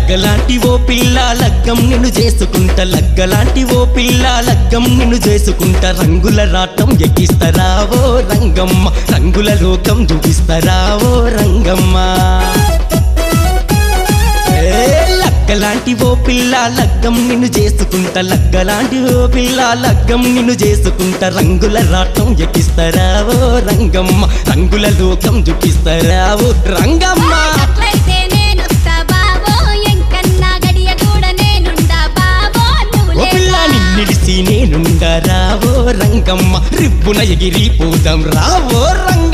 లగ్గలాంటి ఓ పిల్ల లగ్గం నిన్ను చేసుకుంటా లగ్గలాంటి ఓ పిల్ల లగ్గం నిన్ను చేసుకుంటా రంగుల రాటం ఎక్కిస్తారా ఓ రంగమ్మ రంగుల లోకం చూపిస్తారా ఓ రంగమ్మ ఏ లగ్గలాంటి ఓ పిల్ల లగ్గం నిన్ను చేసుకుంటా లగ్గలాంటి ఓ పిల్ల లగ్గం నిన్ను చేసుకుంటా రంగుల రాటం ఎక్కిస్తారా ఓ రంగమ్మ రంగుల లోకం చూపిస్తారా ఓ రంగమ్మ అట్లయితే నేనొస్తా బావో ఎంకన్నా గడియ కూడా నేనుండా బావో నువ్వు ఓ పిల్ల లేవా? నిన్నిడిసి నేనుండా రావో రంగమ్మ రిబ్బున ఎగిరి పోదాం రావో రంగమ్మ